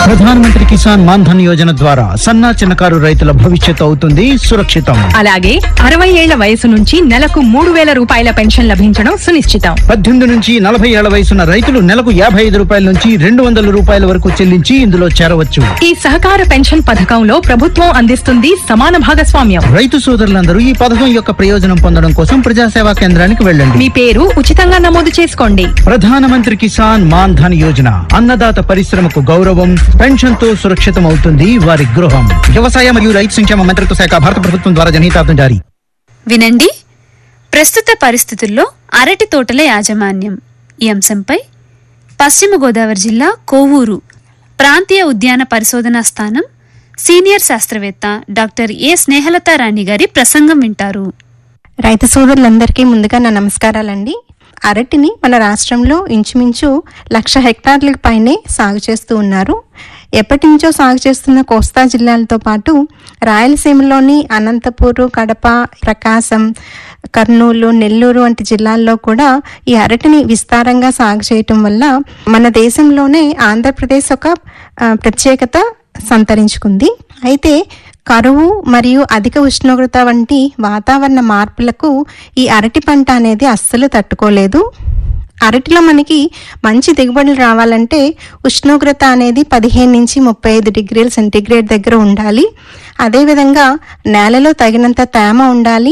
ప్రధానమంత్రి కిసాన్ మాన్ ధన్ యోజన ద్వారా సన్నా చిన్నకారు రైతుల భవిష్యత్తు అవుతుంది సురక్షితం అలాగే అరవై ఏళ్ల వయసు నుంచి నెలకు మూడు వేల రూపాయల పెన్షన్ లభించడం సునిశ్చితం పద్దెనిమిది నుంచి నలభై ఏళ్ల వయసున్న రైతులు నెలకు యాభై ఐదు రూపాయల నుంచి రెండు వందల రూపాయల వరకు చెల్లించి ఇందులో చేరవచ్చు ఈ సహకార పెన్షన్ పథకంలో ప్రభుత్వం అందిస్తుంది సమాన భాగస్వామ్యం రైతు సోదరులందరూ ఈ పథకం యొక్క ప్రయోజనం పొందడం కోసం ప్రజాసేవా కేంద్రానికి వెళ్ళండి మీ పేరు ఉచితంగా నమోదు చేసుకోండి ప్రధానమంత్రి కిసాన్ మాన్ ధన్ యోజన అన్నదాత పరిశ్రమకు గౌరవం పెన్షన్ తో సురక్షితం అవుతుంది వారి గృహం వ్యవసాయ మరియు రైతు సంక్షేమ మంత్రిత్వ శాఖ భారత ప్రభుత్వం ద్వారా జనహితార్థం జారీ వినండి ప్రస్తుత పరిస్థితుల్లో అరటి తోటల యాజమాన్యం ఈ అంశంపై పశ్చిమ గోదావరి జిల్లా కోవూరు ప్రాంతీయ ఉద్యాన పరిశోధనా స్థానం సీనియర్ శాస్త్రవేత్త డాక్టర్ ఏ స్నేహలతా రాణి గారి ప్రసంగం వింటారు రైతు సోదరులందరికీ ముందుగా నా నమస్కారాలండి అరటిని మన రాష్ట్రంలో ఇంచుమించు లక్ష హెక్టార్లకు పైనే సాగు చేస్తూ ఉన్నారు ఎప్పటి నుంచో సాగు చేస్తున్న కోస్తా జిల్లాలతో పాటు రాయలసీమలోని అనంతపూరు కడప ప్రకాశం కర్నూలు నెల్లూరు వంటి జిల్లాల్లో కూడా ఈ అరటిని విస్తారంగా సాగు చేయటం వల్ల మన దేశంలోనే ఆంధ్రప్రదేశ్ ఒక ఆ, ప్రత్యేకత సంతరించుకుంది అయితే కరువు మరియు అధిక ఉష్ణోగ్రత వంటి వాతావరణ మార్పులకు ఈ అరటి పంట అనేది అస్సలు తట్టుకోలేదు అరటిలో మనకి మంచి దిగుబడులు రావాలంటే ఉష్ణోగ్రత అనేది పదిహేను నుంచి ముప్పై ఐదు డిగ్రీల సెంటీగ్రేడ్ దగ్గర ఉండాలి అదేవిధంగా నేలలో తగినంత తేమ ఉండాలి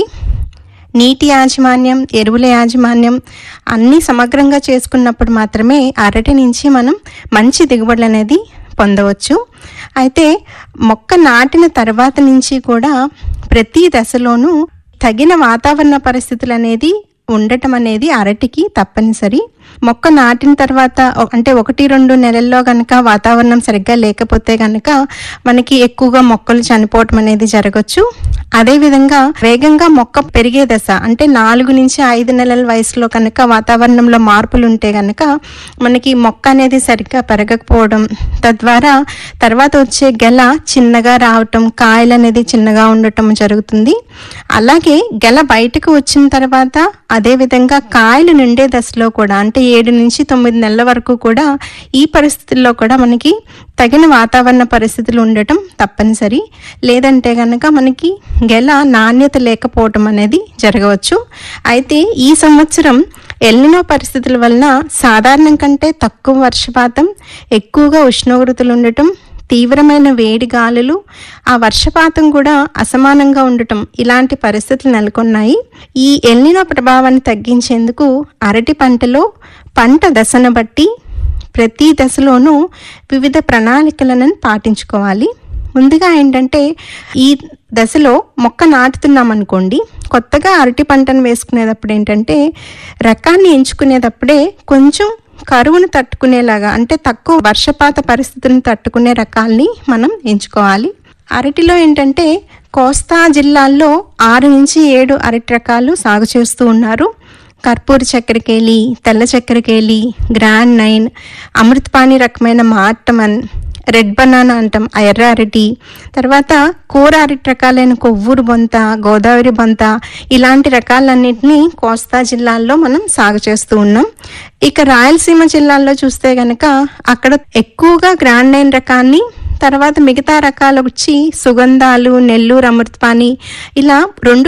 నీటి యాజమాన్యం ఎరువుల యాజమాన్యం అన్నీ సమగ్రంగా చేసుకున్నప్పుడు మాత్రమే అరటి నుంచి మనం మంచి దిగుబడులు అనేది పొందవచ్చు అయితే మొక్క నాటిన తర్వాత నుంచి కూడా ప్రతి దశలోనూ తగిన వాతావరణ పరిస్థితులు అనేది ఉండటం అనేది అరటికి తప్పనిసరి మొక్క నాటిన తర్వాత ఒ- అంటే ఒకటి రెండు నెలల్లో కనుక వాతావరణం సరిగ్గా లేకపోతే కనుక మనకి ఎక్కువగా మొక్కలు చనిపోవటం అనేది జరగచ్చు అదేవిధంగా వేగంగా మొక్క పెరిగే దశ అంటే నాలుగు నుంచి ఐదు నెలల వయసులో కనుక వాతావరణంలో మార్పులు ఉంటే కనుక మనకి మొక్క అనేది సరిగ్గా పెరగకపోవడం తద్వారా తర్వాత వచ్చే గెల చిన్నగా రావటం కాయలు అనేది చిన్నగా ఉండటం జరుగుతుంది అలాగే గెల బయటకు వచ్చిన తర్వాత అదేవిధంగా కాయలు నిండే దశలో కూడా అంటే ఏడు నుంచి తొమ్మిది నెలల వరకు కూడా ఈ పరిస్థితుల్లో కూడా మనకి తగిన వాతావరణ పరిస్థితులు ఉండటం తప్పనిసరి లేదంటే కనుక మనకి గెల నాణ్యత లేకపోవటం అనేది జరగవచ్చు అయితే ఈ సంవత్సరం ఎల్నినో పరిస్థితుల వలన సాధారణం కంటే తక్కువ వర్షపాతం ఎక్కువగా ఉష్ణోగ్రతలు ఉండటం తీవ్రమైన వేడి గాలులు ఆ వర్షపాతం కూడా అసమానంగా ఉండటం ఇలాంటి పరిస్థితులు నెలకొన్నాయి ఈ ఎల్నినో ప్రభావాన్ని తగ్గించేందుకు అరటి పంటలో పంట దశను బట్టి ప్రతి దశలోనూ వివిధ ప్రణాళికలను పాటించుకోవాలి ముందుగా ఏంటంటే ఈ దశలో మొక్క నాటుతున్నాం అనుకోండి కొత్తగా అరటి పంటను వేసుకునేటప్పుడు ఏంటంటే రకాన్ని ఎంచుకునేటప్పుడే కొంచెం కరువును తట్టుకునేలాగా అంటే తక్కువ వర్షపాత పరిస్థితులను తట్టుకునే రకాల్ని మనం ఎంచుకోవాలి అరటిలో ఏంటంటే కోస్తా జిల్లాల్లో ఆరు నుంచి ఏడు అరటి రకాలు సాగు చేస్తూ ఉన్నారు కర్పూర చక్కెరకేళి తెల్ల చక్కెరకేళి గ్రాండ్ నైన్ అమృతపాణి రకమైన మార్టమన్ రెడ్ బనానా అంటాం ఆ ఎర్ర అరటి తర్వాత కూర అరటి రకాలైన కొవ్వూరు బొంత గోదావరి బొంత ఇలాంటి రకాలన్నింటినీ కోస్తా జిల్లాల్లో మనం సాగు చేస్తూ ఉన్నాం ఇక రాయలసీమ జిల్లాల్లో చూస్తే గనక అక్కడ ఎక్కువగా గ్రాండ్ నైన్ రకాన్ని తర్వాత మిగతా రకాలు వచ్చి సుగంధాలు నెల్లూరు అమృతపాణి ఇలా రెండు